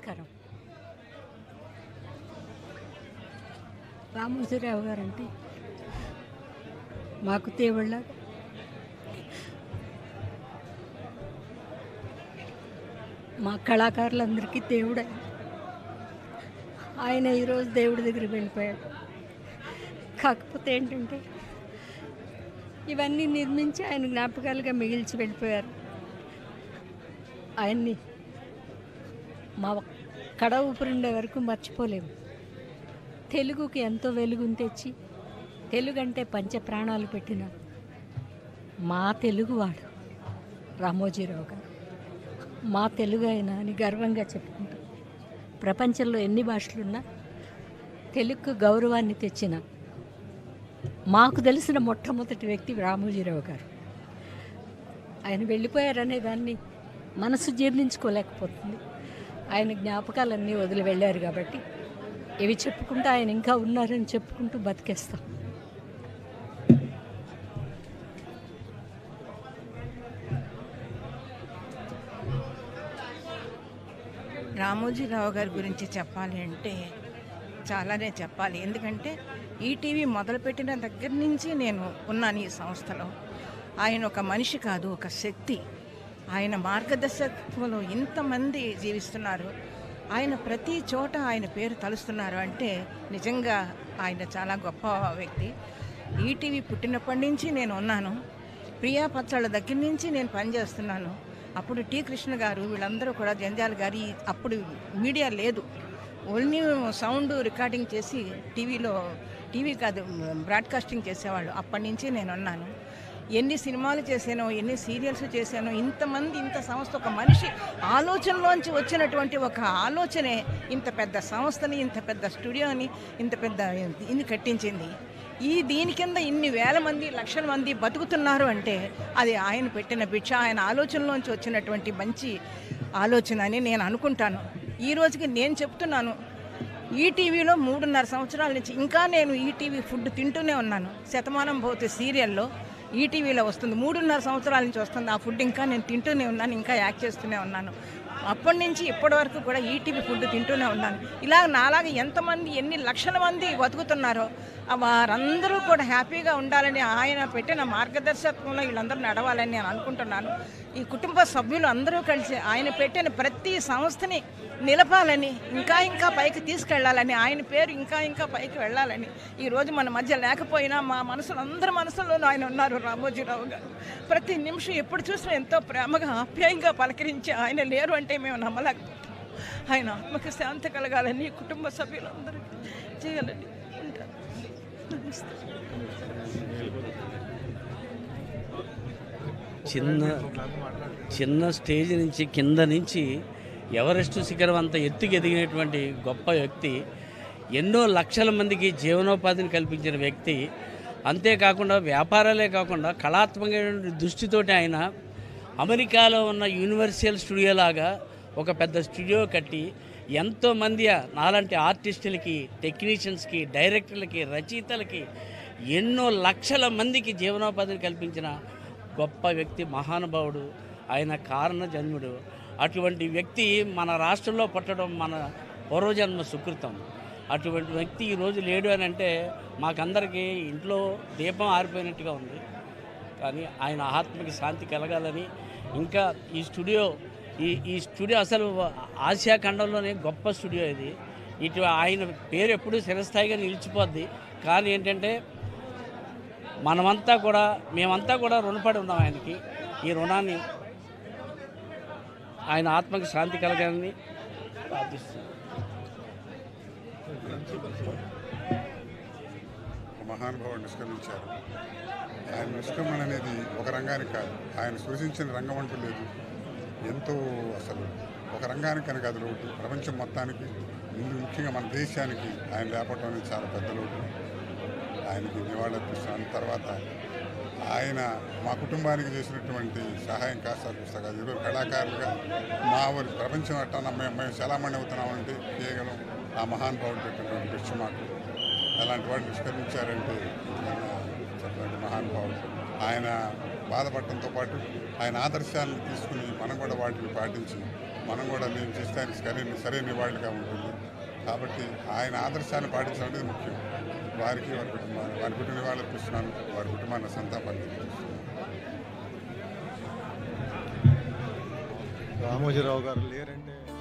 నమస్కారం రామోజీరావు గారంటే మాకు దేవుళ్ళ మా కళాకారులందరికీ దేవుడు ఆయన. ఆయన ఈరోజు దేవుడి దగ్గరికి వెళ్ళిపోయాడు కాకపోతే ఏంటంటే ఇవన్నీ నిర్మించి ఆయన జ్ఞాపకాలుగా మిగిల్చి వెళ్ళిపోయారు ఆయన్ని మా కడ ఊపిరిండే వరకు మర్చిపోలేము తెలుగుకి ఎంతో వెలుగుని తెచ్చి తెలుగు అంటే పంచ ప్రాణాలు పెట్టిన మా తెలుగువాడు రామోజీరావు గారు మా తెలుగు ఆయన అని గర్వంగా చెప్పుకుంటాం ప్రపంచంలో ఎన్ని భాషలున్నా తెలుగుకు గౌరవాన్ని తెచ్చిన మాకు తెలిసిన మొట్టమొదటి వ్యక్తి రామోజీరావు గారు ఆయన వెళ్ళిపోయారనే దాన్ని మనసు జీర్ణించుకోలేకపోతుంది ఆయన జ్ఞాపకాలన్నీ వదిలి వెళ్ళారు కాబట్టి ఇవి చెప్పుకుంటూ ఆయన ఇంకా ఉన్నారని చెప్పుకుంటూ బతికేస్తాం రామోజీరావు గారి గురించి చెప్పాలి అంటే చాలానే చెప్పాలి ఎందుకంటే ఈటీవీ మొదలుపెట్టిన దగ్గర నుంచి నేను ఉన్నాను ఈ సంస్థలో ఆయన ఒక మనిషి కాదు ఒక శక్తి ఆయన మార్గదర్శకత్వంలో ఇంతమంది జీవిస్తున్నారు ఆయన ప్రతి చోట ఆయన పేరు తలుస్తున్నారు అంటే నిజంగా ఆయన చాలా గొప్ప వ్యక్తి ఈటీవీ పుట్టినప్పటి నుంచి నేను ఉన్నాను ప్రియా పచ్చళ్ళ దగ్గర నుంచి నేను పనిచేస్తున్నాను అప్పుడు టి కృష్ణ గారు వీళ్ళందరూ కూడా జంజాల గారి అప్పుడు మీడియా లేదు ఓన్లీ సౌండ్ రికార్డింగ్ చేసి టీవీలో టీవీ కాదు బ్రాడ్కాస్టింగ్ చేసేవాళ్ళు అప్పటి నుంచి నేను ఉన్నాను ఎన్ని సినిమాలు చేశానో ఎన్ని సీరియల్స్ చేశానో ఇంతమంది ఇంత సంస్థ ఒక మనిషి ఆలోచనలోంచి వచ్చినటువంటి ఒక ఆలోచనే ఇంత పెద్ద సంస్థని ఇంత పెద్ద స్టూడియోని ఇంత పెద్ద ఇది కట్టించింది ఈ దీని కింద ఇన్ని వేల మంది లక్షల మంది బతుకుతున్నారు అంటే అది ఆయన పెట్టిన భిక్ష ఆయన ఆలోచనలోంచి వచ్చినటువంటి మంచి ఆలోచన అని నేను అనుకుంటాను ఈ రోజుకి నేను చెప్తున్నాను ఈటీవీలో మూడున్నర సంవత్సరాల నుంచి ఇంకా నేను ఈటీవీ ఫుడ్ తింటూనే ఉన్నాను శతమానం భౌతి సీరియల్లో ఈటీవీలో వస్తుంది మూడున్నర సంవత్సరాల నుంచి వస్తుంది ఆ ఫుడ్ ఇంకా నేను తింటూనే ఉన్నాను ఇంకా యాక్ట్ చేస్తూనే ఉన్నాను అప్పటి నుంచి ఇప్పటి వరకు కూడా ఈటీవీ ఫుడ్ తింటూనే ఉన్నాను ఇలా నాలాగా ఎంతమంది ఎన్ని లక్షల మంది బతుకుతున్నారో ఆ వారందరూ కూడా హ్యాపీగా ఉండాలని ఆయన పెట్టిన మార్గదర్శకత్వంలో వీళ్ళందరూ నడవాలని నేను అనుకుంటున్నాను ఈ కుటుంబ సభ్యులు అందరూ కలిసి ఆయన పెట్టిన ప్రతి సంస్థని నిలపాలని ఇంకా ఇంకా పైకి తీసుకెళ్లాలని ఆయన పేరు ఇంకా ఇంకా పైకి వెళ్ళాలని ఈ రోజు మన మధ్య లేకపోయినా మా మనసులో అందరి మనసులోనూ ఆయన ఉన్నారు రామోజీరావు గారు ప్రతి నిమిషం ఎప్పుడు చూసినా ఎంతో ప్రేమగా ఆప్యాయంగా పలకరించి ఆయన లేరు అంటే మేము నమ్మలేకపోతాం ఆయన ఆత్మకి శాంతి కలగాలని కుటుంబ సభ్యులందరికీ చేయాలని ఉంటాను నమస్తే చిన్న చిన్న స్టేజ్ నుంచి కింద నుంచి ఎవరెస్ట్ శిఖరం అంత ఎత్తుకు ఎదిగినటువంటి గొప్ప వ్యక్తి ఎన్నో లక్షల మందికి జీవనోపాధిని కల్పించిన వ్యక్తి అంతేకాకుండా వ్యాపారాలే కాకుండా కళాత్మకమైన దృష్టితోటి ఆయన అమెరికాలో ఉన్న యూనివర్సల్ స్టూడియో లాగా ఒక పెద్ద స్టూడియో కట్టి ఎంతోమంది నాలాంటి ఆర్టిస్టులకి టెక్నీషియన్స్కి డైరెక్టర్లకి రచయితలకి ఎన్నో లక్షల మందికి జీవనోపాధిని కల్పించిన గొప్ప వ్యక్తి మహానుభావుడు ఆయన కారణ జన్ముడు అటువంటి వ్యక్తి మన రాష్ట్రంలో పుట్టడం మన పూర్వజన్మ సుకృతం అటువంటి వ్యక్తి ఈరోజు లేడు అని అంటే మాకందరికీ ఇంట్లో దీపం ఆరిపోయినట్టుగా ఉంది కానీ ఆయన ఆత్మకి శాంతి కలగాలని ఇంకా ఈ స్టూడియో ఈ ఈ స్టూడియో అసలు ఆసియా ఖండంలోనే గొప్ప స్టూడియో ఇది ఇటు ఆయన పేరు ఎప్పుడూ చిరస్థాయిగా నిలిచిపోద్ది కానీ ఏంటంటే మనమంతా కూడా మేమంతా కూడా రుణపడి ఉన్నాం ఆయనకి ఈ రుణాన్ని ఆయన ఆత్మకి శాంతి కలగాలని ప్రార్థిస్తున్నాం ఒక మహానుభావుడు నిష్క్రమించారు ఆయన నిష్క్రమణ అనేది ఒక రంగానికి కాదు ఆయన సృజించిన రంగం అంటూ లేదు ఎంతో అసలు ఒక రంగానికి అని కాదు లోటు ప్రపంచం మొత్తానికి ముందు ముఖ్యంగా మన దేశానికి ఆయన లేపటం అనేది చాలా పెద్ద లోటు ఆయనకి నివాళులర్పిస్తున్నాను తర్వాత ఆయన మా కుటుంబానికి చేసినటువంటి సహాయం కాస్త పుస్తకాలు ఈరోజు కళాకారులుగా మా ఊరి ప్రపంచం అట్టా మేము మేము చలామణి అవుతున్నామంటే కేవలం ఆ మహానుభావుడు పెట్టినటువంటి భిక్ష మాకు అలాంటి వాడు నిష్కరించారంటే నిజంగా చెప్పినట్టు మహానుభావుడు ఆయన బాధపడటంతో పాటు ఆయన ఆదర్శాలను తీసుకుని మనం కూడా వాటిని పాటించి మనం కూడా మేము చేస్తే ఆయనకి సరైన సరైన నివాళిగా ఉంటుంది కాబట్టి ఆయన ఆదర్శాన్ని పాటించడం అనేది ముఖ్యం వారికి వారి కుటుంబాన్ని వారి కుటుంబ నివాళులు అర్పిస్తున్నాను వారి కుటుంబాన్ని సంతాపాన్ని తెలియజేస్తున్నాను రామోజీరావు గారు లేరంటే